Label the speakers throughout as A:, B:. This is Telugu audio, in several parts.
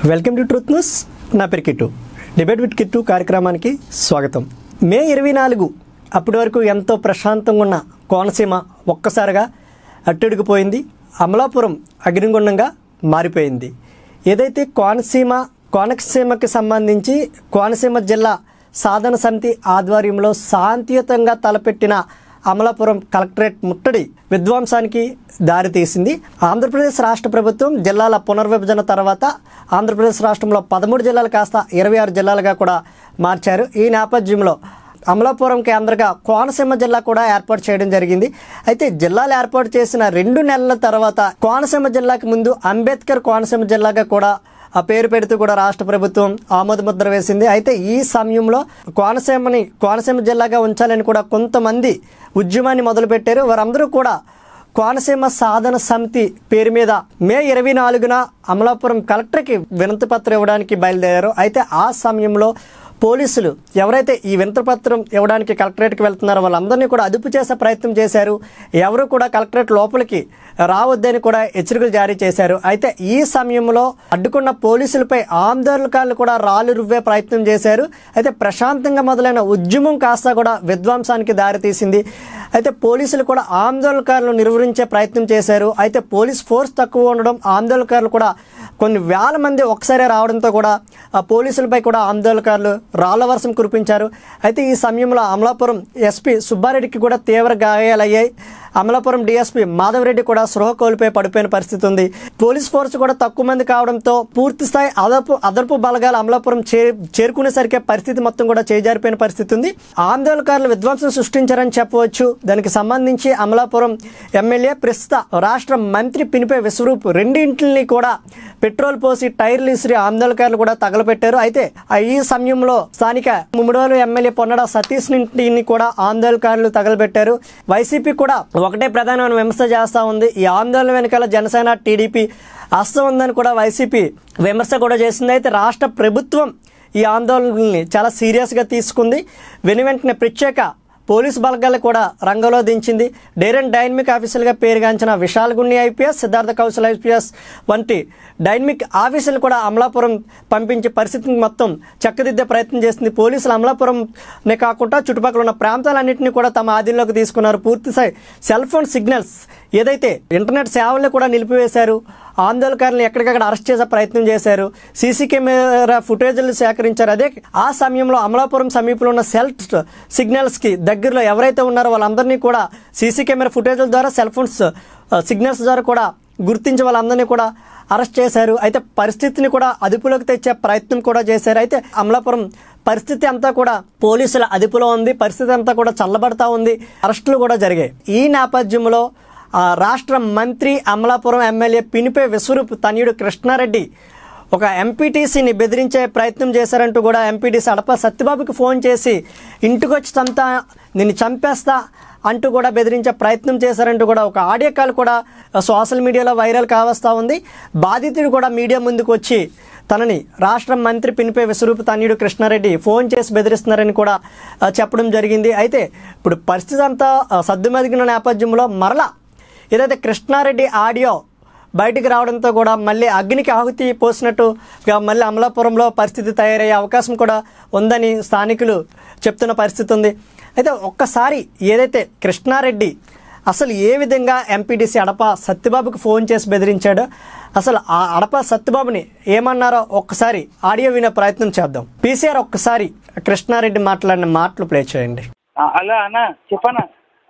A: వెల్కమ్ టు ట్రూత్ న్యూస్ నా పేరు కిట్టు డిబేట్ విత్ కిట్టు కార్యక్రమానికి స్వాగతం మే ఇరవై నాలుగు అప్పటి వరకు ఎంతో ప్రశాంతంగా ఉన్న కోనసీమ ఒక్కసారిగా అట్టడుగుపోయింది అమలాపురం అగ్నిగుండంగా మారిపోయింది ఏదైతే కోనసీమ కోనసీమకి సంబంధించి కోనసీమ జిల్లా సాధన సమితి ఆధ్వర్యంలో శాంతియుతంగా తలపెట్టిన అమలాపురం కలెక్టరేట్ ముట్టడి విధ్వంసానికి దారితీసింది ఆంధ్రప్రదేశ్ రాష్ట్ర ప్రభుత్వం జిల్లాల పునర్విభజన తర్వాత ఆంధ్రప్రదేశ్ రాష్ట్రంలో పదమూడు జిల్లాలు కాస్త ఇరవై ఆరు జిల్లాలుగా కూడా మార్చారు ఈ నేపథ్యంలో అమలాపురం కేంద్రంగా కోనసీమ జిల్లా కూడా ఏర్పాటు చేయడం జరిగింది అయితే జిల్లాలు ఏర్పాటు చేసిన రెండు నెలల తర్వాత కోనసీమ జిల్లాకి ముందు అంబేద్కర్ కోనసీమ జిల్లాగా కూడా ఆ పేరు పెడుతూ కూడా రాష్ట్ర ప్రభుత్వం ఆమోద ముద్ర వేసింది అయితే ఈ సమయంలో కోనసీమని కోనసీమ జిల్లాగా ఉంచాలని కూడా కొంతమంది ఉద్యమాన్ని మొదలుపెట్టారు వారందరూ కూడా కోనసీమ సాధన సమితి పేరు మీద మే ఇరవై నాలుగున అమలాపురం కలెక్టర్కి వినతి పత్రం ఇవ్వడానికి బయలుదేరారు అయితే ఆ సమయంలో పోలీసులు ఎవరైతే ఈ వినతిపత్రం ఇవ్వడానికి కలెక్టరేట్కి వెళ్తున్నారో వాళ్ళందరినీ కూడా అదుపు చేసే ప్రయత్నం చేశారు ఎవరు కూడా కలెక్టరేట్ లోపలికి రావద్దని కూడా హెచ్చరికలు జారీ చేశారు అయితే ఈ సమయంలో అడ్డుకున్న పోలీసులపై ఆందోళనకారులు కూడా రాళ్ళు రువ్వే ప్రయత్నం చేశారు అయితే ప్రశాంతంగా మొదలైన ఉద్యమం కాస్త కూడా విధ్వంసానికి దారితీసింది అయితే పోలీసులు కూడా ఆందోళనకారులు నిర్వహించే ప్రయత్నం చేశారు అయితే పోలీస్ ఫోర్స్ తక్కువ ఉండడం ఆందోళనకారులు కూడా కొన్ని వేల మంది ఒకసారి రావడంతో కూడా ఆ పోలీసులపై కూడా ఆందోళనకారులు రాళ్ల వర్షం కురిపించారు అయితే ఈ సమయంలో అమలాపురం ఎస్పీ సుబ్బారెడ్డికి కూడా తీవ్ర గాయాలయ్యాయి అమలాపురం డిఎస్పీ మాధవరెడ్డి కూడా సృహ కోల్పోయి పడిపోయిన పరిస్థితి ఉంది పోలీస్ ఫోర్స్ కూడా తక్కువ మంది కావడంతో పూర్తి స్థాయి అదపు అదనపు బలగాలు అమలాపురం చే చేరుకునేసరికి పరిస్థితి మొత్తం కూడా చేజారిపోయిన పరిస్థితి ఉంది ఆందోళనకారులు విధ్వంసం సృష్టించారని చెప్పవచ్చు దానికి సంబంధించి అమలాపురం ఎమ్మెల్యే ప్రస్తుత రాష్ట్ర మంత్రి పినిపే విశ్వరూప్ రెండింటిని కూడా పెట్రోల్ పోసి టైర్లు ఇసిరి ఆందోళనకారులు కూడా తగలపెట్టారు అయితే ఆ ఈ సమయంలో స్థానిక ముమ్మడోలు ఎమ్మెల్యే పొన్నడ సతీష్ ఇంటిని కూడా ఆందోళనకారులు తగలబెట్టారు వైసీపీ కూడా ఒకటే ప్రధానమైన విమర్శ చేస్తూ ఉంది ఈ ఆందోళన వెనకాల జనసేన టీడీపీ అస్తం ఉందని కూడా వైసీపీ విమర్శ కూడా చేసింది అయితే రాష్ట్ర ప్రభుత్వం ఈ ఆందోళనల్ని చాలా సీరియస్గా తీసుకుంది వెను వెంటనే ప్రత్యేక పోలీసు బలగాలు కూడా రంగంలో దించింది డైర్ అండ్ డైనమిక్ ఆఫీసర్గా పేరుగాంచిన విశాల్ గున్ని ఐపీఎస్ సిద్ధార్థ కౌశల్ ఐపీఎస్ వంటి డైనమిక్ ఆఫీసర్లు కూడా అమలాపురం పంపించే పరిస్థితిని మొత్తం చక్కదిద్దే ప్రయత్నం చేసింది పోలీసులు అమలాపురంనే కాకుండా చుట్టుపక్కల ఉన్న ప్రాంతాలన్నింటినీ కూడా తమ ఆధీనంలోకి తీసుకున్నారు పూర్తిస్థాయి సెల్ ఫోన్ సిగ్నల్స్ ఏదైతే ఇంటర్నెట్ సేవలను కూడా నిలిపివేశారు ఆందోళనకారులను ఎక్కడికక్కడ అరెస్ట్ చేసే ప్రయత్నం చేశారు సీసీ కెమెరా ఫుటేజ్లు సేకరించారు అదే ఆ సమయంలో అమలాపురం సమీపంలో ఉన్న సెల్ సిగ్నల్స్కి దగ్గరలో ఎవరైతే ఉన్నారో వాళ్ళందరినీ కూడా సీసీ కెమెరా ఫుటేజ్ల ద్వారా సెల్ ఫోన్స్ సిగ్నల్స్ ద్వారా కూడా గుర్తించి వాళ్ళందరినీ కూడా అరెస్ట్ చేశారు అయితే పరిస్థితిని కూడా అదుపులోకి తెచ్చే ప్రయత్నం కూడా చేశారు అయితే అమలాపురం పరిస్థితి అంతా కూడా పోలీసుల అదుపులో ఉంది పరిస్థితి అంతా కూడా చల్లబడతా ఉంది అరెస్టులు కూడా జరిగాయి ఈ నేపథ్యంలో ఆ రాష్ట్ర మంత్రి అమలాపురం ఎమ్మెల్యే పినిపే విశ్వరూప్ తనయుడు కృష్ణారెడ్డి ఒక ఎంపీటీసీని బెదిరించే ప్రయత్నం చేశారంటూ కూడా ఎంపీటీసీ అడప సత్యబాబుకి ఫోన్ చేసి ఇంటికి వచ్చి చంపుతా నిన్ను చంపేస్తా అంటూ కూడా బెదిరించే ప్రయత్నం చేశారంటూ కూడా ఒక ఆడియో కాల్ కూడా సోషల్ మీడియాలో వైరల్ కావస్తూ ఉంది బాధితుడు కూడా మీడియా ముందుకు వచ్చి తనని రాష్ట్ర మంత్రి పినిపే విశ్వరూప్ తనయుడు కృష్ణారెడ్డి ఫోన్ చేసి బెదిరిస్తున్నారని కూడా ఆ, చెప్పడం జరిగింది అయితే ఇప్పుడు పరిస్థితి అంతా ఆ, సద్దుమదిగిన నేపథ్యంలో మరలా ఏదైతే కృష్ణారెడ్డి ఆడియో బయటికి రావడంతో కూడా మళ్ళీ అగ్నికి ఆహుతి పోసినట్టు ఇక మళ్ళీ అమలాపురంలో పరిస్థితి తయారయ్యే అవకాశం కూడా ఉందని స్థానికులు చెప్తున్న పరిస్థితి ఉంది అయితే ఒక్కసారి ఏదైతే కృష్ణారెడ్డి అసలు ఏ విధంగా ఎంపీటీసీ అడప సత్యబాబుకి ఫోన్ చేసి బెదిరించాడో అసలు ఆ అడప సత్యబాబుని ఏమన్నారో ఒక్కసారి ఆడియో వినే ప్రయత్నం చేద్దాం పీసీఆర్ ఒక్కసారి కృష్ణారెడ్డి మాట్లాడిన మాటలు ప్లే చేయండి
B: ఆ, హలో అన్న చెప్పన్న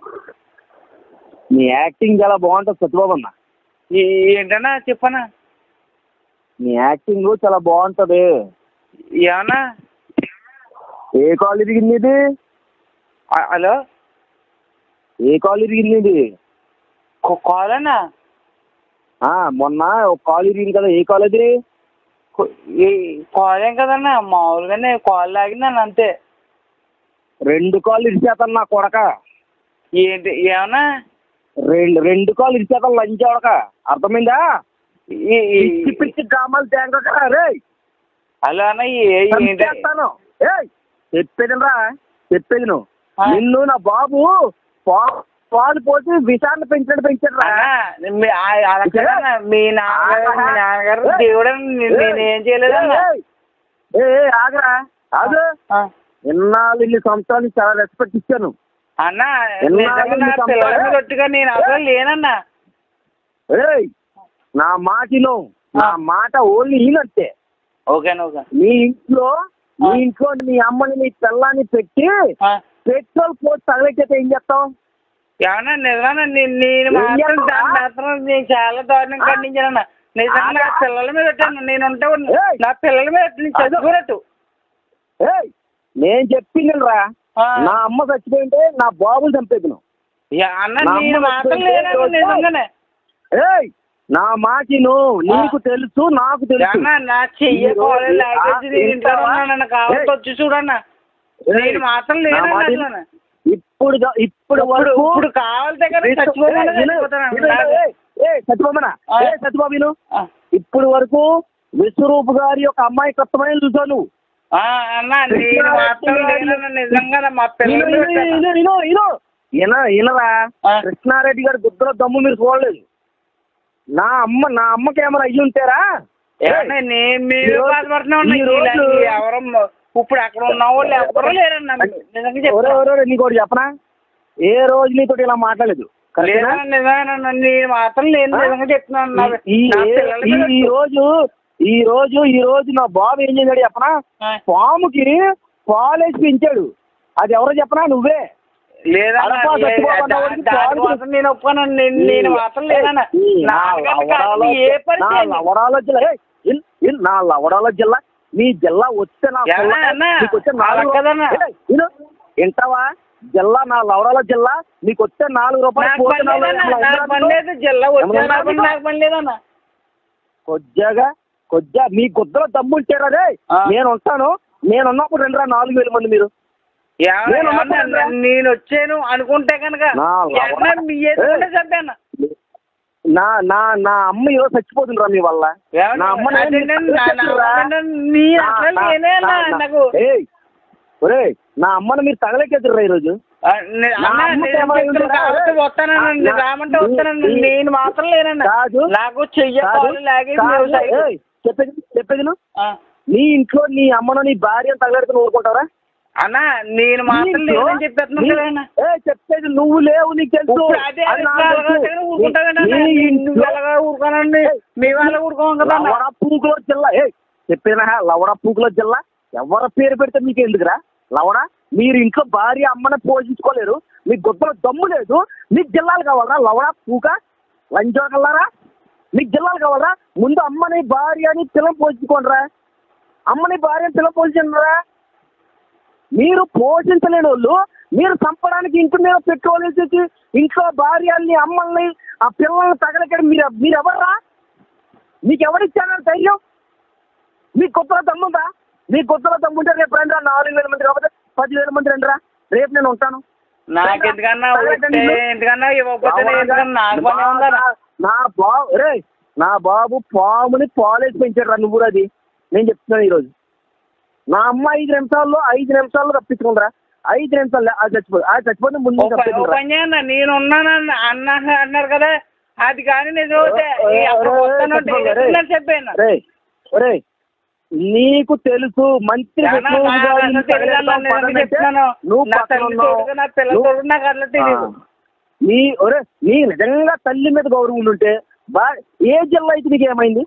C: నీ యాక్టింగ్ చాలా బాగుంటుంది సత్యబాబు అన్న
B: ఈ- ఏంటన్నా చెప్పన్న
C: నీ యాక్టింగ్ చాలా బాగుంటది
B: ఏమన్నా
C: ఏ కాల్ ఇరిగింది ఇది
B: ఆ, హలో
C: ఏ కాల్ ఇరిగింది ఇది
B: కా- కాల్ అన్నా
C: ఆ, మొన్న ఒక కాల్ ఇరిగింది కదా ఏ కాల్ అది
B: కు- ఈ కాల్ ఏం కదన్నా మామూలుగానే కాల్ లాగిందన్న అంతే
C: రెండు కాల్ ఇరిచేతాను నా కొడక
B: ఏంటి ఏమన్నా
C: రెండు రెండు కాల్ ఇరిచేతాను లంచ్ కొడక అర్థమైందా
B: ఈ ఈ-
C: పిచ్చి పిచ్చి డ్రామాలు తేంగక రే
B: హలో అన్న ఈ- ఏంటి
C: చంపేస్తాను ఏయ్ చెప్పేది రా చెప్పేది నువ్వు
B: ఆ.
C: నిన్ను నా బాబు పా- పాలు పోసి విషాన్ని పెంచినట్టు పెంచారు రా
B: అన్నా, మీ- ఆ- అలా కదన్నా, మీ నాన్నగారు మీ నాన్నగారు
C: ఏయ్.
B: దేవుడు నేను ఏం చేయలేదన్నా
C: ఏయ్, ఏయ్, ఏయ్, ఆగరా ఆగు
B: ఆ.
C: ఇన్నాళ్ళు ఇన్ని సంవత్సరాలు నీకు చాలా రెస్పెక్ట్ ఇచ్చాను
B: అన్నా
C: ఎన్నాళ్ళు
B: నిజంగా నా
C: నీకు
B: పిల్లల
C: అంత-
B: మీద ఒట్టుగా నేను అసలు లేనన్నా
C: ఏయ్ నా మాటిలో నా మాట ఓన్లీ ఈనంతే
B: ఓకేనా ఓకే
C: నీ ఇంట్లో నీ ఇంట్లో నీ అమ్మని నీ పిల్లాన్ని పెట్టి
B: ఆ.
C: పెట్రోల్ పోసి తగలెట్టే ఏం చేస్తావు
B: ఏమన్నా నిజమన్నా నేను నేను
C: ఏం
B: మాత్రం
C: చేస్తావా?
B: దాన్ని మాత్రం నేను చాలా దారుణం
C: ఆ.
B: ఖండించానన్నా నిజంగా నా
C: ఆగా.
B: పిల్లల మీద ఒట్టాను నేను ఉంటే ఉన్న-
C: ఏయ్.
B: నా పిల్లల మీద ఒట్టు, నేను
C: అదో.
B: చదువుకున్నట్టు
C: ఏయ్ నేను చెప్పింది రా
B: ఆ.
C: నా అమ్మ చచ్చిపోయింటే నా బాబులు చంపేది నువ్వు
B: యా, అన్న
C: నా
B: నేను
C: అమ్మ
B: మాత్రం
C: చచ్చిపోయింటే
B: లేనన్నా
C: రోజు-
B: నిజంగానే
C: ఏయ్ నా మాటిను నీకు తెలుసు నాకు తెలుసు
B: ఏమన్నా నా చెయ్యి
C: ఈ రోజు-
B: కాలేజ్ లాగేసి
C: ఆ,
B: నేను ఇంట్లో
C: ఇంట్లో
B: ఉన్నానన్న కావచ్చు
C: ఏయ్.
B: వచ్చి చూడన్నా
C: ఏయ్,
B: నేను మాత్రం
C: నా
B: లేనన్నా
C: మాట విను.
B: అట్లనే.
C: ఇప్పుడు దా- ఇప్పుడు
B: ఇప్పుడు
C: వరకు
B: ఇప్పుడు కావాలి దగ్గర
C: విను,
B: చచ్చిపోమన్నా
C: ఏయ్, విను,
B: చచ్చిపోతాను
C: విను, ఏయ్, ఏయ్, సత్యబాబునా
B: ఆ.
C: ఏ సత్యబాబు విను
B: ఆ.
C: ఇప్పుడు వరకు విశ్వరూప్ గారి యొక్క అమ్మాయి కష్టమైన చూసావు నువ్వు
B: ఆ, అన్న నేను మాత్రం లేనన్నా నిజంగా మా
C: విను,
B: పిల్లలు
C: విను, విను, విను, విను. విన వినరా
B: ఆ.
C: కృష్ణారెడ్డి గారి గుద్దలో దమ్ము మీరు చూడలేదు నా అమ్మ నా అమ్మకి ఏమైనా అయ్యి ఉంటారా
B: ఏమన్నా నేను మీరు
C: ఈ రోజు-
B: బాధపడుతున్నా ఉన్నా
C: ఈ రోజు-
B: ఎవరు ఇప్పుడు అక్కడ ఉన్న వాళ్ళు ఎవరు లేరన్నా నిజంగా
C: ఎవరో
B: చెప్తాను
C: ఎవరో నీకు ఒకటి చెప్పనా ఏ రోజు నీతో ఇలా మాట్లాడలేదు కరెక్టేనా?
B: లేదన్నా నిజమేనన్నా నేను మాత్రం లేను
C: ఆ?
B: నిజంగా చెప్తున్నాను నా-
C: ఈ
B: నా
C: ఈ-
B: పిల్లల
C: ఈ-
B: మీద
C: ఈ రోజు ఈ రోజు ఈ రోజు నా బాబు ఏం చేశాడు చెప్పనా
B: ఆ.
C: పాముకి పాలేసి పెంచాడు అది ఎవరో చెప్పనా నువ్వే
B: లేదన్నా
C: అడపా
B: లే-
C: చచ్చిపోకుండా
B: దా-
C: వాడికి
B: దాని
C: పాలు
B: మాత్రం నేను ఒప్పుకోను నేను నేను మాత్రం లేదన్నా
C: ఈ నా
B: నాన్నగారిని కాదు,
C: లవడాల
B: ఏ
C: నా
B: పరిచయం
C: లవడాల జిల్లా ఏయ్, ఇల్- ఇల్ నా లవడాల జిల్లా నీ జిల్లా వస్తే నా
B: ఏమన్నా
C: పిల్ల-
B: అన్నా?
C: నీకు వచ్చే నాలుగు
B: అలా కదన్నా?
C: ఏయ్, విను, వింటావా జిల్లా నా లవడాల జిల్లా నీకు వచ్చే నాలుగు రూపాయలు
B: నాకు
C: పోతే
B: పని
C: నాలుగు
B: లేదన్నా,
C: రూపాయలు
B: నాకు పని లేదు జిల్లా వచ్చే
C: ఏమన్నా
B: నాకు
C: నీకు?
B: నాకు పని లేదన్నా
C: కొద్దిగా కొద్దిగా మీ గుద్దలో దమ్ము ఉంటారా రే
B: ఆ.
C: నేను ఉంటాను నేను ఉన్నప్పుడు రెండురా నాలుగు వేల మంది మీరు
B: ఏమన్నా-
C: నేను
B: ఏమన్నా
C: ఉన్నప్పుడు
B: నేను వచ్చాను అనుకుంటే కనుక
C: నా లవడ.
B: ఏమన్నా మీ ఎదురుకుంటే
C: ఏయ్.
B: చంపాను
C: నా నా నా అమ్మ ఈరోజు చచ్చిపోతుందిరా మీ వల్ల
B: ఏమన్నా?
C: నా అమ్మ
B: అదే నేను- నా- నా- నా- నీ అసలు నేనే అన్నా నాకు
C: ఒరే నా అమ్మని మీరు తగలేకెదురురా ఈరోజు
B: ఆ, నే-
C: నా
B: అన్నా,
C: అమ్మకి
B: నేను
C: ఏమైనా
B: చెప్తున్నా
C: ఉందా?
B: కాబట్టి వస్తానండి
C: నా-
B: రామంటే
C: నీ-
B: వస్తానండి
C: నీ-
B: నేను మాత్రం లేనన్నా
C: కాదు.
B: నాకు చెయ్య
C: కాదు,
B: కాలు లాగేసి
C: కాదు,
B: వ్యవసాయం.
C: ఏయ్, చెప్పేది చెప్పేది నువ్వు?
B: ఆ.
C: నీ ఇంట్లో నీ అమ్మను నీ భార్యను తగలెడుకుని ఊరుకుంటారా
B: అన్నా నేను మాత్రం
C: నీ ఇంట్లో-
B: లేదని చెప్పేస్తున్నాను
C: నీ-
B: కదా అన్న.
C: ఏయ్, చెప్పేది నువ్వు లేవు నీకు తెలుసు
B: ఇప్పుడు అదే
C: అది నాకు
B: ఎలాగో
C: తెలుసు.
B: దగ్గర ఊరుకుంటానండి అన్న.
C: నీ
B: నువ్వు
C: ఇంట్లో-
B: ఎలాగో ఊరుకోనండి
C: ఏయ్,
B: మీ వాళ్ళ ఊరుకోం కదా అన్న.
C: లవడ పూకులో జిల్లా ఏ చెప్పిన లవడ పూకులో జిల్లా ఎవరి పేరు పెడితే మీకు ఎందుకురా లవడ మీరు ఇంట్లో భార్య అమ్మని పోషించుకోలేరు మీకు గొప్పలో దమ్ము లేదు మీకు జిల్లాలు కావాలరా లవడ పూక లంచోకల్లారా మీకు జిల్లాలు కావాలరా ముందు అమ్మని భార్యని పిల్లలు పోషించుకోండిరా అమ్మని భార్యని పిల్లలు పోషించరా మీరు పోషించలేని వాళ్ళు మీరు చంపడానికి ఇంటి మీద పెట్రోల్ వేసేసి ఇంట్లో భార్యల్ని అమ్మల్ని ఆ పిల్లల్ని తగలకడం మీరు మీరు ఎవర్రా మీకు ఎవరిచ్చారని ధైర్యం మీ కొత్తలో దమ్ముందా మీ కొత్తలో దమ్ముంటే రేపు రండిరా నాలుగు వేల మంది కాకపోతే పదివేల మంది రండిరా రేపు నేను ఉంటాను
B: నాకు ఎందుకన్నా
C: తగలకండి
B: ఉంటే
C: మీరు.
B: ఎందుకన్నా ఇవ్వకపోతే నేను ఎందుకన్నా నాకు పని ఉందా అన్న?
C: నా- నా బాబు రే నా బాబు పాముని పాలేసి పెంచాడు రా నువ్వు కూడా అది నేను చెప్తున్నాను ఈరోజు నా అమ్మ ఐదు నిమిషాల్లో ఐదు నిమిషాల్లో తప్పించుకుందిరా ఐదు నిమిషాలు అది చచ్చిపోదు అది చచ్చిపోతే ముందు
B: ఓ ప- ఓ
C: తప్పించుకుందిరా
B: పని చేయన్న నేను ఉన్నానన్న అన్న అన్నారు కదా అది కానీ నిజం అయితే ఈ అక్కడ వస్తానంటే ఏదైనా చెప్పాను
C: రే ఒరే నీకు తెలుసు మంత్రి
B: ఏమన్నా
C: విష్ణువు
B: నాకు
C: గారిని
B: అసలు తెలియదు అన్న, నేను
C: తగలెట్టడం
B: ఎందుకు చెప్తున్నాను
C: నువ్వు
B: నా
C: పక్కన
B: తల్లి
C: ఉన్నావు.
B: తోడుగా నా పిల్లల
C: నువ్వు-
B: తోడు నాకు అట్లా తెలియదు
C: ఆ. నీ ఒరే నీ నిజంగా తల్లి మీద గౌరవం ఉంటే బా ఏ జిల్లా అయితే నీకు ఏమైంది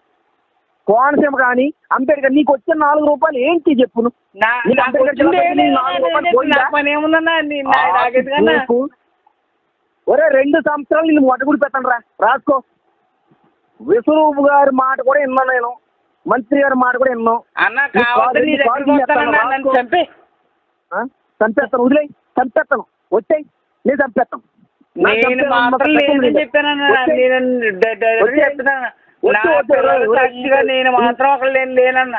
C: కోనసీమ కానీ అంబేద్కర్ నీకు వచ్చిన నాలుగు రూపాయలు ఏంటి చెప్పు నువ్వు?
B: నా-
C: నీకు
B: నాకు
C: అంబేద్కర్
B: వచ్చింది
C: జిల్లా
B: ఏం లేదు
C: నాలుగు
B: అన్న,
C: రూపాయలు
B: నేను-
C: పోయిందా?
B: నాకు పని ఏముందన్నా నీ- నా- నాకెందుకన్నా
C: నీకు ఒరే రెండు సంవత్సరాలు నేను మొట్టగుడి పెట్టండి రా రాసుకో విశ్వరూపు గారి మాట కూడా విన్నాను నేను మంత్రి గారి మాట కూడా విన్నాను
B: అన్న
C: నీ
B: కావద్దు
C: కాలు
B: నీ
C: నీ కాలు
B: దగ్గరికి వస్తానన్నా
C: తీస్తాను,
B: నన్ను
C: రాసుకో.
B: చంపి
C: ఆ? చంపేస్తాను వదిలే చంపేస్తాను వచ్చాయి నేను చంపేస్తాను నాకు
B: నేను
C: చంపే
B: మాత్రం
C: నమ్మకం
B: లేదని
C: లేదు.
B: చెప్పానన్నా
C: వచ్చేయ్.
B: నేను డ- డ-
C: వచ్చేయ్.
B: చెప్తున్నాను నా
C: వచ్చేయ్, వచ్చేయ్,
B: పిల్లల
C: ఒరేయ్, ఒరేయ్,
B: సాక్షిగా నేను మాత్రం ఒక లేను లేనన్నా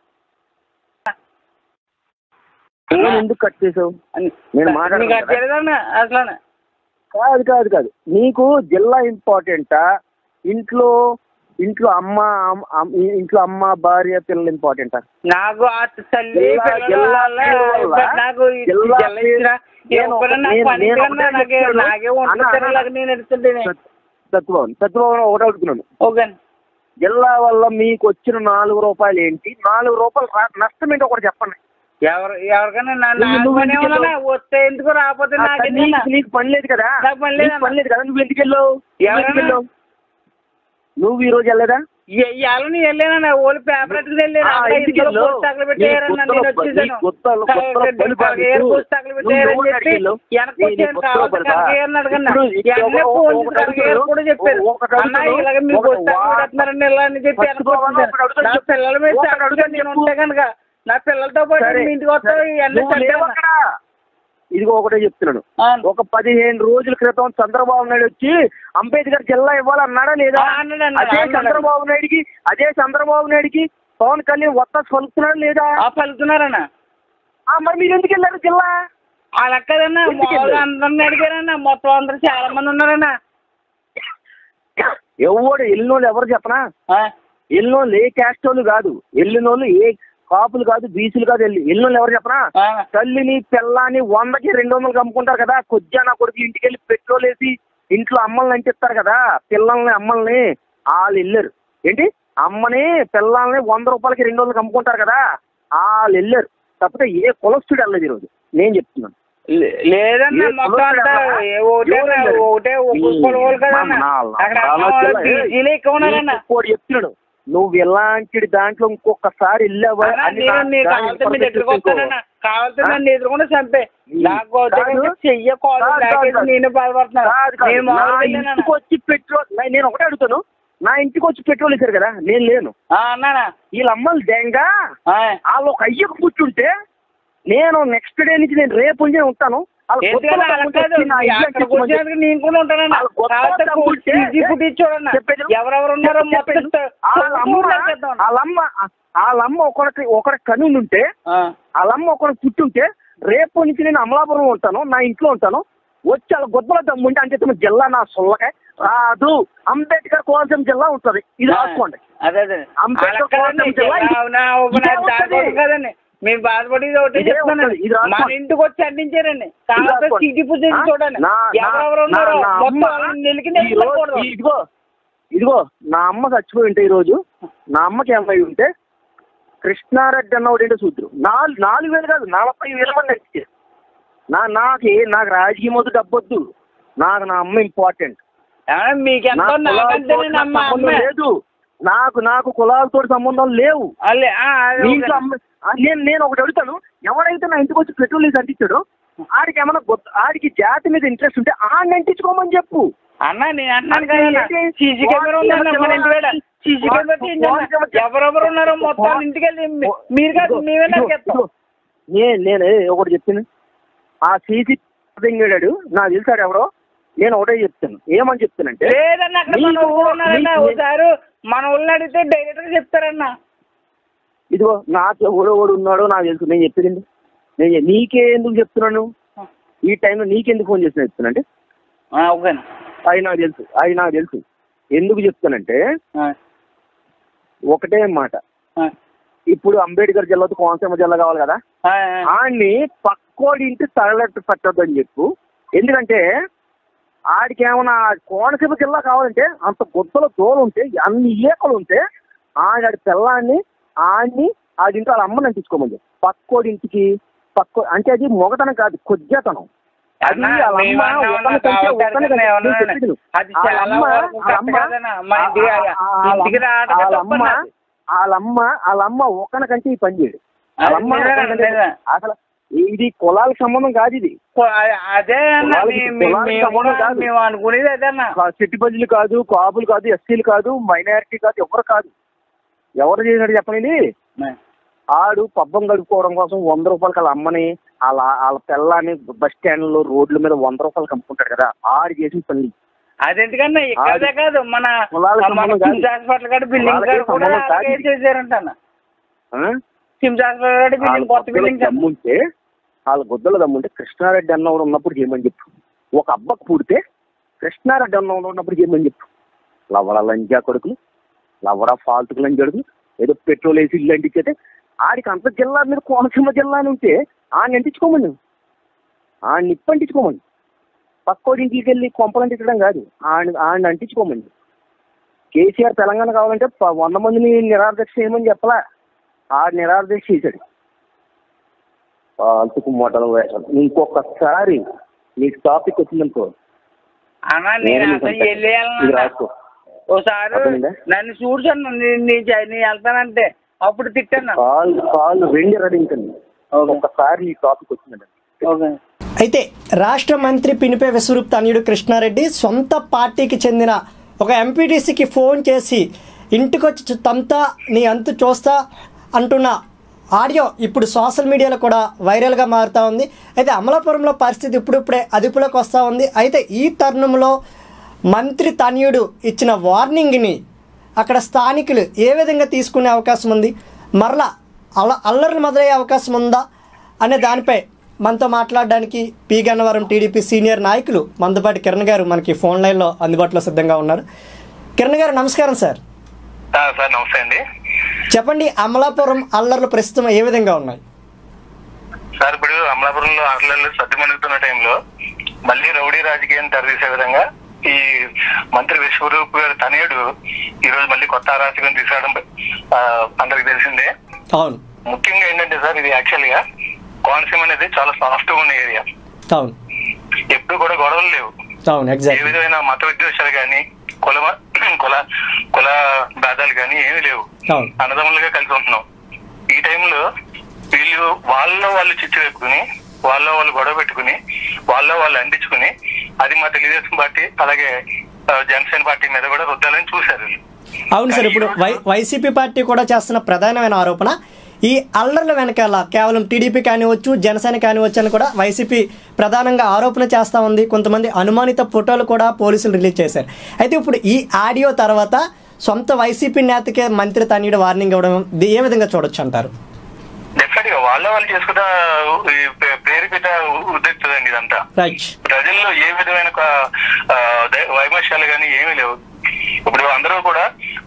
C: ఫోన్ ఎందుకు కట్ చేసావు నేను మాట్లాడను
B: నీకు
C: కదా.
B: అది తెలియదన్నా అసలు
C: కాదు కాదు కాదు నీకు జిల్లా ఇంపార్టెంటా ఇంట్లో ఇంట్లో అమ్మ అమ్మ- అమ్మ- ఇంట్లో అమ్మ భార్య పిల్లలు ఇంపార్టెంటా
B: నాకు ఆ తల్లి
C: జిల్లా-
B: పిల్లలు
C: జిల్లా
B: వాళ్ళ-
C: పేరు వల్ల-
B: నాకు ఈ
C: జిల్లా
B: జిల్లా ఇచ్చిన
C: నేను ఒక-
B: ఎవరైనా నాకు
C: నేను-
B: పని
C: నేను
B: కన్నా
C: ఒకటే
B: నాకే
C: చెప్తున్నాను.
B: నాకే ఒంట్లో
C: అన్న,
B: తిరగలేక నేను ఎడుతుంటే
C: సత్- సత్యభావన్ సత్యభావన్ ఒకటే అడుగుతున్నాను
B: ఓకే
C: జిల్లా వల్ల మీకు వచ్చిన నాలుగు రూపాయలు ఏంటి నాలుగు రూపాయలు రా- నష్టం ఏంటో ఒకటి చెప్పండి
B: ఎవరు ఎవరికైనా నా-
C: నువ్వు-
B: నాకు
C: నువ్వు
B: పని
C: ఎందుకు
B: ఏమన్నా
C: వెళ్ళావు?
B: వస్తే ఎందుకు రాకపోతే
C: ఆ,
B: నాకు
C: నీకు నీకు పని లేదు కదా
B: నాకు పని లేదన్న.
C: నీకు పని లేదు కదా నువ్వు ఎందుకు వెళ్ళావు నువ్వు ఎందుకు
B: ఎవరన్నా?
C: వెళ్ళావు? నువ్వు ఈ రోజు వెళ్ళలేదా
B: ఇవాళ నేను వెళ్ళానా ఓళ్ళు పేపర్ ఎట్టుకు వెళ్ళాను
C: ఆ,
B: అక్కడ
C: ఎందుకు
B: ఇంట్లో
C: వెళ్ళావు?
B: పుస్తకాలు
C: నీ
B: పెట్టారన్న నేను
C: గుత్తలో-
B: వచ్చేసాను
C: నీ గుత్తలో- గుత్తలో పని బాగా
B: ఏడు
C: నీకు.
B: పుస్తకాలు
C: నువ్వు
B: పెట్టారని
C: ఎవరు
B: చెప్పి
C: అడిగి వెళ్ళావు?
B: వెనక్కి
C: నీ- నీ
B: వచ్చాను
C: గుత్తలో
B: కావాలి
C: పని బాగా.
B: కనకయ్య అన్నాడు కన్నా
C: ఇప్పుడు ఇక్కడ
B: వెంటనే
C: ఒక-
B: ఫోన్
C: ఒక-
B: చేసి
C: ఒకటి
B: కనకయ్య
C: అడుగుతాను.
B: కూడా చెప్పారు
C: ఒకటి
B: అన్న
C: అడుగుతాను.
B: ఇలాగ మీ
C: ఒకటి
B: పుస్తకాలు
C: వా-
B: పెడుతున్నారండి ఇలా అని చెప్పి
C: ఫస్ట్
B: వెనక్కి
C: బాగా
B: వచ్చేసాను.
C: ఒకటి అడుగుతాను
B: నా
C: చెప్పు.
B: పిల్లల మీద
C: ఒకటి
B: సాక్షిగా
C: అడుగుతాను
B: నేను
C: చెప్పు.
B: ఉంటే కనుక నా పిల్లలతో పాటు
C: సరే,
B: మీ ఇంటికి వస్తావు
C: సరే.
B: ఇవన్నీ
C: నువ్వు లేవు
B: చంపేయాలి.
C: అక్కడ. ఇదిగో ఒకటే చెప్తున్నాను
B: ఆ,
C: ఒక పదిహేను రోజుల క్రితం చంద్రబాబు నాయుడు వచ్చి అంబేద్కర్ జిల్లా ఇవ్వాలన్నాడా లేదా
B: ఆ, అన్నాడు, అన్నాడు,
C: అదే
B: అన్నాడు.
C: చంద్రబాబు నాయుడికి అదే చంద్రబాబు నాయుడికి పవన్ కళ్యాణ్ వత్త పలుకుతున్నాడు లేదా
B: ఆ పలుకుతున్నారన్న
C: ఆ, మరి మీరు ఎందుకు వెళ్ళారు జిల్లా
B: అలా కదన్నా
C: ఎందుకు
B: మామూలుగా
C: వెళ్ళావు?
B: అందరిని అడిగారన్న మొత్తం అందరు చాలా మంది ఉన్నారన్న
C: ఎవడు వెళ్ళినోళ్ళు ఎవరు చెప్పనా
B: ఆ,
C: వెళ్ళినోళ్ళు ఏ క్యాస్ట్ వాళ్ళు కాదు వెళ్ళినోళ్ళు ఏ కాపులు కాదు బీసీలు కాదు వెళ్ళి వెళ్ళినోళ్ళు ఎవరు చెప్పనా
B: ఆ,
C: తల్లిని పిల్లాని వందకి రెండు వందలు అమ్ముకుంటారు కదా కొద్దిగా నా కొడుకు ఇంటికి వెళ్ళి పెట్రోల్ వేసి ఇంట్లో అమ్మల్ని అంటిస్తారు కదా పిల్లల్ని అమ్మల్ని వాళ్ళు వెళ్ళారు ఏంటి అమ్మని పిల్లల్ని వంద రూపాయలకి రెండు వందలకి అమ్ముకుంటారు కదా వాళ్ళు వెళ్ళారు తప్పితే ఏ కులస్తుడు వెళ్ళలేదు ఈరోజు నేను చెప్తున్నాను
B: లే- లేదన్న
C: ఏ
B: మొత్తం
C: కులస్తుడు
B: అంతా
C: వెళ్ళాలా?
B: ఏ ఒకటే
C: ఎవరు వెళ్ళారు?
B: ఒకటే ఒక్క
C: ఈ-
B: కొలగోలు కదన్న
C: మన- నా-
B: అక్కడ
C: నా-
B: అమ్మ
C: నా
B: వాళ్ళు
C: జిల్లా-
B: పీజీలే ఎక్కువ ఉన్నారన్న
C: నీకు ఇంకోటి చెప్తున్నాడు నువ్వు ఇలాంటి దాంట్లో ఇంకొకసారి వెళ్ళావా
B: అన్న,
C: అని
B: నేను
C: నా-
B: నీకు
C: దాని
B: కావాలంటే మీరు దగ్గరకు
C: పరిస్థితి
B: వస్తానన్న కావాలంటే
C: ఆ?
B: నన్ను ఎదురుకుండా చంపే
C: ఈ-
B: నాకు వద్దు
C: కాదు.
B: కనుక చెయ్య కాదు
C: కాదు,
B: నాకేసి
C: కాదు.
B: నేను బాధపడుతున్నాను
C: కాదు, కాదు.
B: నేను
C: నా
B: మామూలుగా
C: ఇంటికి
B: వెళ్ళానన్న.
C: వచ్చి పెట్రోల్ నా- నేను ఒకటే అడుగుతాను నా ఇంటికి వచ్చి పెట్రోల్ ఇచ్చారు కదా నేను లేను
B: ఆ, అన్నానా
C: వీళ్ళ అమ్మలు దెంగ
B: ఆ,
C: వాళ్ళు ఒక అయ్యకు పుట్టుంటే నేను నెక్స్ట్ డే నుంచి నేను రేపు నుంచి ఉంటాను వాళ్ళ
B: ఏంటి
C: గొప్పలు
B: అలా అలా
C: తమ్ముంటే
B: కాదు
C: వచ్చి నా ఇల్లు
B: అక్కడికి
C: అంటించమని
B: వచ్చేందుకు నేను కూడా ఉంటానన్న
C: వాళ్ళ గొప్పలు
B: కావాలంటే
C: తమ్ముంటే
B: ఈజీ ఫుడ్ ఇచ్చోడన్న
C: చెప్పేది
B: ఎవరెవరు ఉన్నారో మొత్తం
C: చెప్పేది. వాళ్ళ అమ్మ వాళ్ళమ్మ వాళ్ళమ్మ ఒకరికి ఒకరి కను ఉంటే వాళ్ళమ్మ ఒకరికి పుట్టుంటే రేపు నుంచి నేను అమలాపురం ఉంటాను నా ఇంట్లో ఉంటాను వచ్చి వాళ్ళ గొప్పల దమ్ముంటే అంటే తమ జిల్లా నా సొల్లకాయ రాదు అంబేద్కర్ కోనసీమ జిల్లా ఉంటుంది ఇది రాసుకోండి
B: అదే అదే
C: అంబేద్కర్
B: అలా కాదండి,
C: కోనసీమ జిల్లా ఇది-
B: అవునా, అవునా,
C: ఇదే
B: దానికోసం
C: ఉంటది.
B: కాదండి మేము బాధపడేది ఒకటి
C: ఇదే
B: చెప్తానండి
C: ఉంటది, ఇది రాసుకోండి.
B: మన ఇంటికి వచ్చి అందించారండి
C: ఇది
B: కాకపోతే
C: రాసుకోండి.
B: సిటీ పూజ
C: ఆ?
B: చూడండి
C: నా- నా-
B: ఎవరెవరు
C: నా-
B: ఉన్నారో
C: నా
B: మొత్తం
C: అమ్మ
B: వాళ్ళని నెలికి
C: ఈ రోజు-
B: నెలకూడదు
C: ఇదిగో ఇదిగో నా అమ్మ చచ్చిపోయి ఉంటే ఈ రోజు నా అమ్మకి ఏమై ఉంటే కృష్ణారెడ్డి అన్నవాడు ఏంటో సూత్రు నాలుగు నాలుగు వేలు కాదు నలభై వేల మంది నచ్చారు నా నాకు ఏ- నాకు రాజకీయం వద్దు డబ్బొద్దు నాకు నా అమ్మ ఇంపార్టెంట్
B: మీకు
C: నా
B: ఎంతో నాకంటే
C: కులాలతో
B: నేను
C: నాకు
B: అమ్మ
C: సంబంధం
B: అమ్మే
C: లేదు నాకు నాకు కులాలతో సంబంధం లేవు
B: అల్లే, ఆ, అదే
C: మీ
B: ఓకే.
C: ఇంట్లో అమ్మ ఆ, నేను నేను ఒకటి అడుగుతాను ఎవరైతే నా ఇంటికి వచ్చి పెట్రోల్ వేసి అంటించాడో ఆడికి ఏమైనా గొప్ప ఆడికి జాతి మీద ఇంట్రెస్ట్ ఉంటే ఆడిని అంటించుకోమని చెప్పు
B: అన్న నేను అంటున్నాను
C: అంటే
B: కదా
C: ఏంటి?
B: సీసీ కెమెరా ఉందన్న మన ఇంటి వేడ సీసీ
C: వా-
B: కెమెరా తీయండి అన్న.
C: వా- వా-
B: ఎవరెవరు ఉన్నారో మొత్తం వాళ్ళ ఇంటికి వెళ్ళి మీ- మీరు కాదు
C: ఇదిగో,
B: మేమే
C: ఇదిగో,
B: నరికేస్తాం
C: ఇదిగో. నే- నేను ఒకటి చెప్తాను ఆ సీసీ దింగాడు నాకు తెలుసాడు ఎవరో నేను ఒకటే చెప్తాను ఏమని చెప్తానంటే
B: లేదన్న అక్కడ మన
C: నీకు-
B: ఊరు ఉన్నారన్న
C: నీకు-
B: ఒకసారి మన ఊళ్ళో అడిగితే డైరెక్ట్ గా చెప్తారన్న
C: ఇదిగో నాకు ఎవడో ఎవడు ఉన్నాడో నాకు తెలుసు నేను చెప్పింది నేను చె- నీకే ఎందుకు చెప్తున్నాను ఈ టైంలో నీకెందుకు ఫోన్ చేసిన చెప్తానంటే
B: ఆ, ఓకే
C: అది నాకు తెలుసు అది నాకు తెలుసు ఎందుకు చెప్తానంటే
B: ఆ,
C: ఒకటే మాట
B: ఆ,
C: ఇప్పుడు అంబేద్కర్ జిల్లాతో కోనసీమ జిల్లా కావాలి కదా
B: ఆ, ఆ.
C: ఆడిని పక్కోడి ఇంటి తగలట్టు పెట్టొద్దని చెప్పు ఎందుకంటే ఆడికి ఏమైనా కోనసీమ జిల్లా కావాలంటే అంత గుద్దల దూరం ఉంటే అన్ని ఈకలు ఉంటే ఆడి పిల్లాన్ని ఆడిని ఆడింటి వాళ్ళ అమ్మని అంటించుకోమని చెప్పు పక్కోడి ఇంటికి పక్కో అంటే అది మొగతనం కాదు కొద్దితనం అది
B: అన్నా,
C: వాళ్ళ
B: మేము
C: అమ్మ
B: అన్నా
C: ఒకరిని
B: ఉన్నా
C: కంటే
B: కావాలి
C: ఒకరిని
B: కదా,
C: కంటే
B: ఏమన్నా
C: నేను చెప్పేది విను.
B: అది
C: వాళ్ళ
B: చాలా
C: అమ్మ-
B: వరకు
C: వాళ్ళ అమ్మ-
B: కష్టం కదన్నా. మా ఇంటికి
C: ఆ-
B: రా-
C: ఆ-
B: ఇంటికి రావడమే
C: వాళ్ళ
B: తప్పు
C: అమ్మ
B: నాది.
C: వాళ్ళమ్మ వాళ్ళమ్మ ఒకరికంటే ఈ పని చేయడు వాళ్ళ
B: అది
C: అమ్మ
B: నిజమే,
C: ఒకరికంటే-
B: నిజమే.
C: అసలు ఇది కులాలకు సంబంధం కాదు ఇది
B: కొ- అ- అదే అన్న
C: కులాలకి-
B: మీ- మీ-
C: కులాలకి
B: మేము
C: సంబంధం కాదు.
B: మేము అనుకునేది అదే అన్న
C: కా- చిట్టిపల్లిలు కాదు కాపులు కాదు ఎస్సీలు కాదు మైనారిటీ కాదు ఎవరు కాదు ఎవరు చేసినట్టు చెప్పండి ఆడు పబ్బం గడుపుకోవడం కోసం వంద రూపాయలకి వాళ్ళ అమ్మని వాళ్ళ వాళ్ళ పిల్లని బస్ స్టాండ్లో రోడ్ల మీద వంద రూపాయలు కమ్ముకుంటాడు కదా ఆడు చేసిన పని
B: అదెందుకన్నా ఇక్కడే కాదు మన
C: కులాలకు
B: మన
C: సంబంధం కాదు.
B: సిమ్స్ హాస్పిటల్ కాడ బిల్డింగ్
C: కులాలకి
B: కాడ కూడా
C: సంబంధం కాదు
B: అలాగే
C: ఇది.
B: చేశారంట అన్న
C: ఆ?
B: సిమ్స్ హాస్పిటల్ కాడ
C: వాళ్ళ
B: బిల్డింగ్ కొత్త
C: గుద్దల
B: బిల్డింగ్
C: దమ్ముంటే వాళ్ళ గుద్దల దమ్ముంటే కృష్ణారెడ్డి అన్నవాడు ఉన్నప్పుడు చేయమని చెప్పు ఒక అబ్బకు పుడితే కృష్ణారెడ్డి అన్నవాడు ఉన్నప్పుడు చేయమని చెప్పు లవడ లంజా కొడుకులు లవడ ఫాల్తుకు లంజా కొడుకులు ఏదో పెట్రోల్ వేసి ఇల్లు అంటించైతే ఆడికి అంత జిల్లా మీద కోనసీమ జిల్లా అని ఉంటే ఆయన అంటించుకోమని ఆ నిప్పు అంటించుకోమండి పక్కోడి ఇంటికి వెళ్ళి కొంపలు అంటించడం కాదు ఆయన ఆయన అంటించుకోమండి కేసీఆర్ తెలంగాణ కావాలంటే ప- వంద మందిని నిరాదీక్ష చేయమని చెప్పలా ఆ నిరాదీక్ష చేశాడు అంతకు మూటలు వేషాలు ఇంకొకసారి నీకు టాపిక్ వచ్చిందనుకో
B: అన్నా నేను
C: నేను
B: అసలు
C: నీకు ఇది
B: వెళ్ళేయాలన్నా
C: రాసుకో
B: ఒకసారి
C: అర్థమైందా?
B: నన్ను చూసాను నీ నీ వెళ్తానంటే అప్పుడు తిట్టాను
C: కాల్ కాల్ రెండు రడించండి ఒకసారి నీ టాపిక్ వచ్చిందండి
B: ఓకే
A: అయితే రాష్ట్ర మంత్రి పినిపే విశ్వరూప్ తనయుడు కృష్ణారెడ్డి సొంత పార్టీకి చెందిన ఒక ఎంపీటీసీకి ఫోన్ చేసి ఇంటికొచ్చి చు- తంతా నీ అంతు చూస్తా అంటున్న ఆడియో ఇప్పుడు సోషల్ మీడియాలో కూడా వైరల్గా మారుతూ ఉంది అయితే అమలాపురంలో పరిస్థితి ఇప్పుడిప్పుడే అదుపులోకి వస్తూ ఉంది అయితే ఈ తరుణంలో మంత్రి తనయుడు ఇచ్చిన వార్నింగ్ని అక్కడ స్థానికులు ఏ విధంగా తీసుకునే అవకాశం ఉంది మరలా అల్ల అల్లర్లు మొదలయ్యే అవకాశం ఉందా అనే దానిపై మనతో మాట్లాడడానికి పి గన్నవరం టీడీపీ సీనియర్ నాయకులు మందపాటి కిరణ్ గారు మనకి ఫోన్ లైన్లో అందుబాటులో సిద్ధంగా ఉన్నారు కిరణ్ గారు నమస్కారం సార్
D: ఆ, సార్ నమస్తే అండి
A: చెప్పండి అమలాపురం అల్లర్లు ప్రస్తుతం ఏ విధంగా ఉన్నాయి
D: సార్ ఇప్పుడు అమలాపురంలో ఆటలలో సర్దుమణుగుతున్న టైంలో మళ్ళీ రౌడీ రాజకీయం తెరదీసే విధంగా ఈ మంత్రి విశ్వరూప్ గారి తనయుడు ఈ రోజు మళ్ళీ కొత్త అరాచకం తీసుకురావడం ఆ, అందరికి తెలిసిందే
A: అవును
D: ముఖ్యంగా ఏంటంటే సార్ ఇది యాక్చువల్ గా కోనసీమ అనేది చాలా సాఫ్ట్ గా ఉన్న ఏరియా
A: అవును
D: ఎప్పుడు కూడా గొడవలు లేవు
A: అవును
D: ఏ
A: ఎగ్జాక్ట్
D: విధమైన మత విద్వేషాలు కానీ కుల కుల కుల భేదాలు కానీ ఏమీ లేవు
A: అవును
D: అన్నదమ్ములుగా కలిసి ఉంటున్నాం ఈ టైంలో వీళ్ళు వాళ్ళలో వాళ్ళు చిచ్చు వేపుకుని వాళ్ళలో వాళ్ళు గొడవ పెట్టుకుని వాళ్ళలో వాళ్ళు అంటించుకుని అది మా తెలుగుదేశం పార్టీ అలాగే ఆ, జనసేన పార్టీ మీద కూడా రుద్దాలని చూశారు వీళ్ళు.
A: అవును సార్ ఇప్పుడు వై వైసీపీ పార్టీ కూడా చేస్తున్న ప్రధానమైన ఆరోపణ ఈ అల్లర్ల వెనకాల కేవలం టీడీపీ కానివచ్చు జనసేన కానివచ్చు అని కూడా వైసీపీ ప్రధానంగా ఆరోపణ చేస్తూ ఉంది కొంతమంది అనుమానిత ఫోటోలు కూడా పోలీసులు రిలీజ్ చేశారు అయితే ఇప్పుడు ఈ ఆడియో తర్వాత సొంత వైసీపీ నేతకే మంత్రి తనయుడు వార్నింగ్ ఇవ్వడం ఇది ఏ విధంగా చూడొచ్చు అంటారు
D: డెఫినెట్ గా వాళ్ళ వాళ్ళు చేసుకున్న ఈ ప్రే- ప్రేరేపిత ఉద్రిక్తదండి ఇదంతా
A: రైట్
D: ప్రజల్లో ఏ విధమైన ఒక, ఆ, ద- వైమర్శాలు కానీ ఏమీ లేవు ఇప్పుడు అందరూ కూడా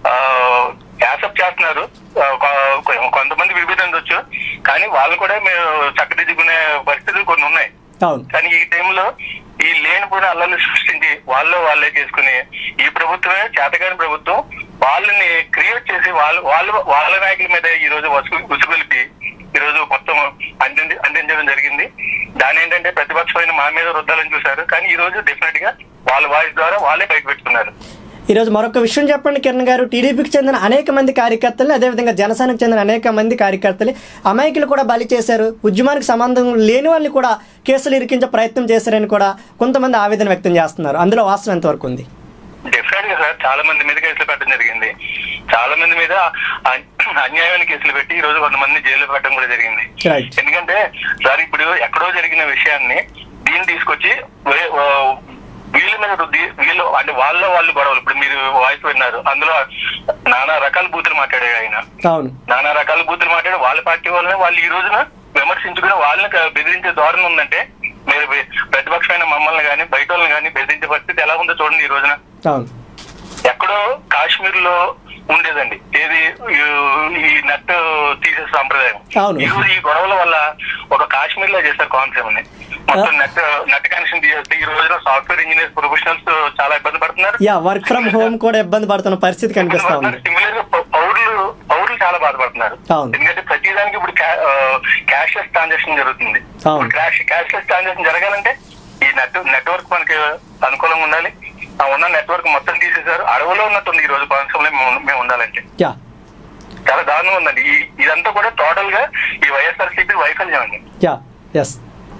D: యాసప్ చేస్తున్నారు ఆ, కొ- కొంతమంది విభేదించవచ్చు కానీ వాళ్ళు కూడా మేము చక్కదిద్దుకునే పరిస్థితులు కొన్ని ఉన్నాయి
A: అవును
D: కానీ ఈ టైంలో ఈ లేనిపోయిన అల్లలు సృష్టించి వాళ్ళు వాళ్ళే చేసుకుని ఈ ప్రభుత్వమే చేతగాని ప్రభుత్వం వాళ్ళని క్రియేట్ చేసి వాళ్ళు వాళ్ళు వాళ్ళ నాయకుల మీద ఈ రోజు వసు ఉసుగొలిపి ఈ రోజు మొత్తం అందింది అందించడం జరిగింది దాని ఏంటంటే ప్రతిపక్షమైన మా మీద రుద్దాలని చూశారు కానీ ఈ రోజు డెఫినెట్ గా వాళ్ళ వాయిస్ ద్వారా వాళ్ళే బయట పెట్టుకున్నారు
A: ఈరోజు మరొక విషయం చెప్పండి కిరణ్ గారు టీడీపీకి చెందిన అనేక మంది కార్యకర్తలు అదేవిధంగా జనసేనకు చెందిన అనేక మంది కార్యకర్తలు అమాయకులు కూడా బలి చేశారు ఉద్యమానికి సంబంధం లేని వాళ్ళని కూడా కేసులు ఇరికించే ప్రయత్నం చేశారని కూడా కొంతమంది ఆవేదన వ్యక్తం చేస్తున్నారు అందులో వాస్తవం ఎంతవరకు ఉంది
D: డెఫినెట్ గా సార్ చాలా మంది మీద కేసులు పెట్టడం జరిగింది చాలా మంది మీద అన్- అన్యాయమైన కేసులు పెట్టి ఈ రోజు కొంతమంది జైల్లో పెట్టడం కూడా జరిగింది
A: రైట్
D: ఎందుకంటే సార్ ఇప్పుడు ఎక్కడో జరిగిన విషయాన్ని దీన్ని తీసుకొచ్చి వే- ఆ, వీళ్ళ మీద రుద్ది వీళ్ళు అంటే వాళ్ళ వాళ్ళు గొడవలు ఇప్పుడు మీరు వాయిస్ విన్నారు అందులో నానా రకాల బూతులు మాట్లాడారు ఆయన
A: అవును
D: నానా రకాల బూతులు మాట్లాడి వాళ్ళ పార్టీ వాళ్ళని వాళ్ళు ఈ రోజున విమర్శించుకుని వాళ్ళని క- బెదిరించే ధోరణి ఉందంటే మీరు బె- ప్రతిపక్షమైన మమ్మల్ని కానీ బయట వాళ్ళని కానీ బెదిరించే పరిస్థితి ఎలా ఉందో చూడండి ఈ రోజున
A: అవును
D: ఎక్కడో కాశ్మీర్ లో ఉండేదండి ఏది ఈ- ఈ నెట్ తీసే సాంప్రదాయం
A: అవును.
D: ఈ రోజు ఈ గొడవల వల్ల ఒక కాశ్మీర్ లో చేశారు కాన్సెప్ట్ ని మొత్తం నెట్ నెట్ కనెక్షన్ తీసేస్తే ఈ రోజున సాఫ్ట్వేర్ ఇంజనీర్స్ ప్రొఫెషనల్స్ చాలా ఇబ్బంది పడుతున్నారు
A: యా వర్క్ ఫ్రమ్ హోమ్ కూడా ఇబ్బంది పడుతున్న పరిస్థితి కనిపిస్తా ఉంది
D: సిమిలర్ గా పౌ- పౌరులు పౌరులు చాలా బాధపడుతున్నారు
A: అవును.
D: ఎందుకంటే ప్రతిదానికి ఇప్పుడు క్యాష్లెస్ ట్రాన్సాక్షన్ జరుగుతుంది
A: అవును.
D: క్యాష్ క్యాష్లెస్ ట్రాన్సాక్షన్ జరగాలంటే ఈ నెట్ నెట్వర్క్ మనకి అనుకూలంగా ఉండాలి ఆ ఉన్న నెట్వర్క్ మొత్తం తీసేశారు అడవిలో ఉన్నట్టుంది ఈ రోజు కోనసీమలో మేము మేము ఉండాలంటే
A: యా
D: చాలా దారుణంగా ఉందండి ఈ ఇదంతా కూడా టోటల్ గా ఈ వైఎస్ఆర్సీపీ వైఫల్యం అండి
A: యా ఎస్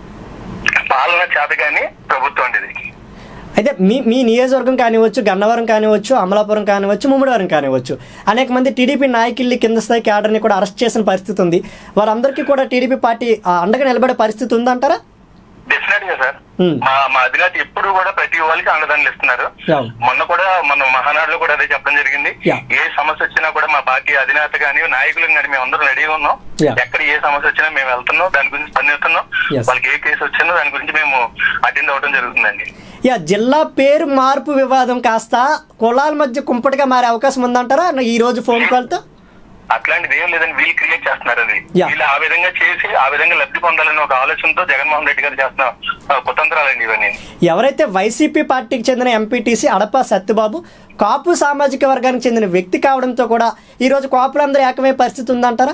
D: పాలన చేత కానీ ప్రభుత్వం అండి ఇది
A: అయితే మీ మీ నియోజకవర్గం కానివచ్చు గన్నవరం కానివచ్చు అమలాపురం కానివచ్చు ముమ్మడివరం కానివచ్చు అనేక మంది టీడీపీ నాయకుల్ని కింద స్థాయి క్యాడర్ని కూడా అరెస్ట్ చేసిన పరిస్థితి ఉంది వారందరికీ కూడా టీడీపీ పార్టీ ఆ, అండగా నిలబడే పరిస్థితి ఉందంటారా
D: డెఫినెట్ గా సార్
A: Hmm.
D: మా మా అధినేత ఎప్పుడు కూడా ప్రతి వాళ్ళకి అండదండలు ఇస్తున్నారు
A: Yeah.
D: మొన్న కూడా మన మహానాడులో కూడా అదే చెప్పడం జరిగింది
A: Yeah.
D: ఏ సమస్య వచ్చినా కూడా మా పార్టీ అధినేత కానీ నాయకులు కానీ మేము అందరం రెడీగా ఉన్నాం
A: Yeah.
D: ఎక్కడ ఏ సమస్య వచ్చినా మేము వెళ్తున్నాం దాని గురించి స్పందిస్తున్నాం
A: Yes.
D: వాళ్ళకి ఏ కేసు వచ్చినా దాని గురించి మేము అటెండ్ అవ్వడం జరుగుతుందండి
A: యా జిల్లా పేరు మార్పు వివాదం కాస్త కులాల మధ్య కుంపటిగా మారే అవకాశం ఉందంటారా ఈ రోజు ఫోన్ కాల్తో
D: అట్లాంటిది ఏం లేదని వీళ్ళు క్రియేట్ చేస్తున్నారు అది
A: Yeah.
D: వీళ్ళు ఆ విధంగా చేసి ఆ విధంగా లబ్ధి పొందాలని ఒక ఆలోచనతో జగన్మోహన్ రెడ్డి గారు చేస్తున్న ఆ, కుతంత్రాలండి ఇవన్నీ
A: ఎవరైతే వైసీపీ పార్టీకి చెందిన ఎంపీటీసీ అడప సత్యబాబు కాపు సామాజిక వర్గానికి చెందిన వ్యక్తి కావడంతో కూడా ఈరోజు కాపులందరూ ఏకమయ్యే పరిస్థితి ఉందంటారా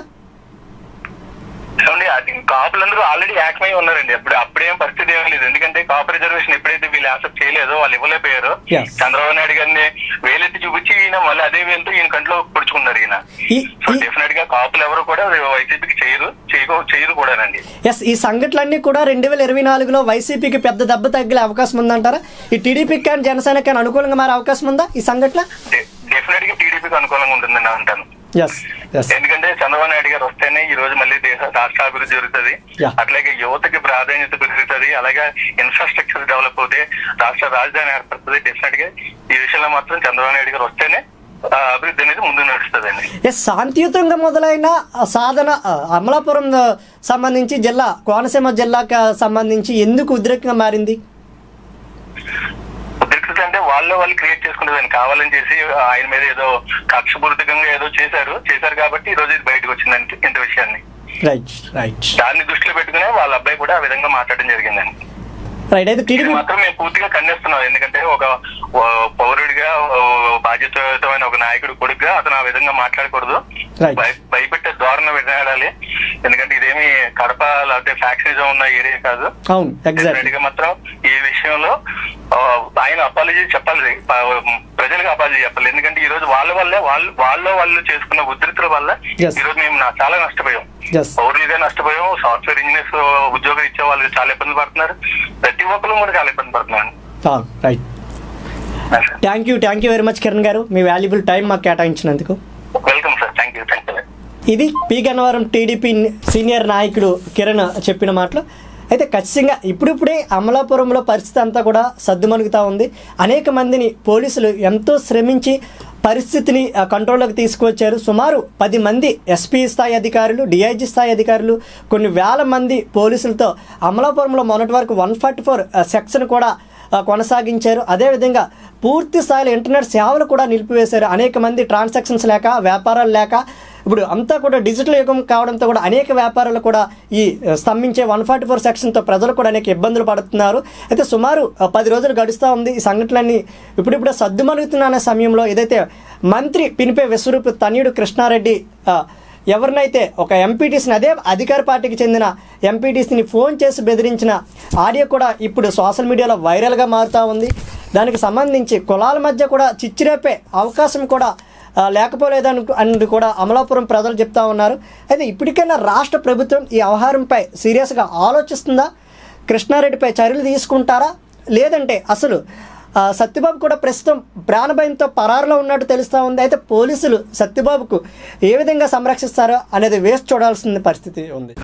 D: ఏమండి అది కాపులందరూ ఆల్రెడీ యాక్మై ఉన్నారండి అప్పుడు అప్పుడేం పరిస్థితి ఏం లేదు ఎందుకంటే కాపు రిజర్వేషన్ ఎప్పుడైతే వీళ్ళు యాక్సెప్ట్ చేయలేదో వాళ్ళు ఇవ్వలేకపోయారు
A: Yes.
D: చంద్రబాబు నాయుడు గారిని వేలెత్తి చూపించి ఈయన మళ్ళీ అదే వేలతో ఈయన కంట్లో పొడుచుకున్నారు ఈయన
A: ఈ-
D: సో
A: ఈ-
D: డెఫినెట్ గా కాపులు ఎవరు కూడా వైసీపీకి చేయరు చేయకో చేయరు కూడానండి
A: ఎస్ ఈ సంఘటనలన్నీ కూడా రెండు వేల ఇరవై నాలుగులో వైసీపీకి పెద్ద దెబ్బ తగ్గే అవకాశం ఉందంటారా ఈ టీడీపీకి కానీ జనసేనకి కానీ అనుకూలంగా మారే అవకాశం ఉందా ఈ సంఘటన
D: డెఫినెట్ గా టీడీపీకి అనుకూలంగా ఉంటుందని అంటాను
A: ఎస్ ఎస్
D: ఎందుకంటే చంద్రబాబు నాయుడు గారు వస్తేనే ఈ రోజు మళ్ళీ దేశ రాష్ట్ర అభివృద్ధి జరుగుతుంది
A: Yeah.
D: అట్లాగే యువతకి ప్రాధాన్యత పెరుగుతుంది అలాగే ఇన్ఫ్రాస్ట్రక్చర్ డెవలప్ అవుతే రాష్ట్ర రాజధాని ఏర్పడుతుంది డెఫినెట్ గా ఈ విషయంలో మాత్రం చంద్రబాబు నాయుడు గారు వస్తేనే ఆ, అభివృద్ధి అనేది ముందుకు నడుస్తుందండి
A: ఎస్ శాంతియుతంగా మొదలైన ఆ సాధన ఆ, అమలాపురం ఆ, సంబంధించి జిల్లా కోనసీమ జిల్లాకు సంబంధించి ఎందుకు ఉద్రేకంగా మారింది
D: ఉద్రిక్తత అంటే వాళ్ళు వాళ్ళు క్రియేట్ చేసుకునేదాన్ని కావాలని చేసి ఆయన మీద ఏదో కక్షపూరితంగా ఏదో చేశారు చేశారు కాబట్టి ఈ రోజు ఇది బయటకు వచ్చిందంటే ఇంత విషయాన్ని
A: రైట్ రైట్
D: దాన్ని దృష్టిలో పెట్టుకునే వాళ్ళ అబ్బాయి కూడా ఆ విధంగా మాట్లాడడం జరిగిందండి
A: రైట్ అయితే
D: ఇది
A: టీడీపీ
D: మాత్రం మేము పూర్తిగా ఖండిస్తున్నాం ఎందుకంటే ఒక ఓ పౌరుడిగా ఓ బాధ్యతయుతమైన ఒక నాయకుడు కొడుకుగా అతను ఆ విధంగా మాట్లాడకూడదు
A: Right.
D: భయ- భయపెట్టే ధోరణ వినాడాలి ఎందుకంటే ఇదేమి కడప లేకపోతే ఫ్యాక్షనిజం ఉన్న ఏరియా కాదు
A: అవును ఎగ్జాక్ట్
D: Definitely గా మాత్రం ఈ విషయంలో ఆ, ఆయన అపాలజీ చెప్పాలి ప- ప్రజలకు అపాలజీ చెప్పాలి ఎందుకంటే ఈ రోజు వాళ్ళ వల్లే వాళ్ళు వాళ్ళ వాళ్ళు చేసుకున్న ఉధృతుల వల్ల
A: Yes.
D: ఈ రోజు మేము నా- చాలా నష్టపోయాం
A: ఎస్
D: పౌరులుగా నష్టపోయాం సాఫ్ట్వేర్ ఇంజనీర్స్ ఉద్యోగం ఇచ్చే వాళ్ళు చాలా ఇబ్బంది పడుతున్నారు ప్రతి ఒక్కరు కూడా చాలా ఇబ్బంది పడుతున్నారు
A: right thank you thank you very much Kiran garu మీ వాల్యుబుల్ టైం మాకు కేటాయించినందుకు
D: welcome sir thank you thank you
A: ఇది పి గన్నవరం టీడీపీ సీనియర్ నాయకుడు కిరణ్ చెప్పిన మాటలు అయితే ఖచ్చితంగా ఇప్పుడిప్పుడే అమలాపురంలో పరిస్థితి అంతా కూడా సర్దుమణుగుతూ ఉంది అనేక మందిని పోలీసులు ఎంతో శ్రమించి పరిస్థితిని ఆ, కంట్రోల్లోకి తీసుకువచ్చారు సుమారు పది మంది ఎస్పీ స్థాయి అధికారులు డిఐజీ స్థాయి అధికారులు కొన్ని వేల మంది పోలీసులతో అమలాపురంలో మొన్నటి వరకు వన్ ఫార్టీ ఫోర్ సెక్షన్ కూడా ఆ, కొనసాగించారు అదేవిధంగా పూర్తి స్థాయిలో ఇంటర్నెట్ సేవలు కూడా నిలిపివేశారు అనేక మంది ట్రాన్సాక్షన్స్ లేక వ్యాపారాలు లేక ఇప్పుడు అంతా కూడా డిజిటల్ యుగం కావడంతో కూడా అనేక వ్యాపారాలు కూడా ఈ ఆ, స్తంభించే వన్ ఫార్టీ ఫోర్ సెక్షన్తో ప్రజలు కూడా అనేక ఇబ్బందులు పడుతున్నారు అయితే సుమారు ఆ, పది రోజులు గడుస్తూ ఉంది ఈ సంఘటనలన్నీ ఇప్పుడిప్పుడే సర్దుమలుగుతున్న అనే సమయంలో ఏదైతే మంత్రి పినిపే విశ్వరూప్ తనయుడు కృష్ణారెడ్డి ఆ, ఎవరినైతే ఒక ఎంపీటీసీని అదే అధికార పార్టీకి చెందిన ఎంపీటీసీని ఫోన్ చేసి బెదిరించిన ఆడియో కూడా ఇప్పుడు సోషల్ మీడియాలో వైరల్గా మారుతూ ఉంది దానికి సంబంధించి కులాల మధ్య కూడా చిచ్చిరేపే అవకాశం కూడా ఆ, లేకపోలేదని అని కూడా అమలాపురం ప్రజలు చెప్తా ఉన్నారు అయితే ఇప్పటికైనా రాష్ట్ర ప్రభుత్వం ఈ వ్యవహారంపై సీరియస్గా ఆలోచిస్తుందా కృష్ణారెడ్డిపై చర్యలు తీసుకుంటారా లేదంటే అసలు ఆ, సత్యబాబు కూడా ప్రస్తుతం ప్రాణభయంతో పరారులో ఉన్నట్టు తెలుస్తూ ఉంది అయితే పోలీసులు సత్యబాబుకు ఏ విధంగా సంరక్షిస్తారో అనేది వేసి చూడాల్సిన పరిస్థితి ఉంది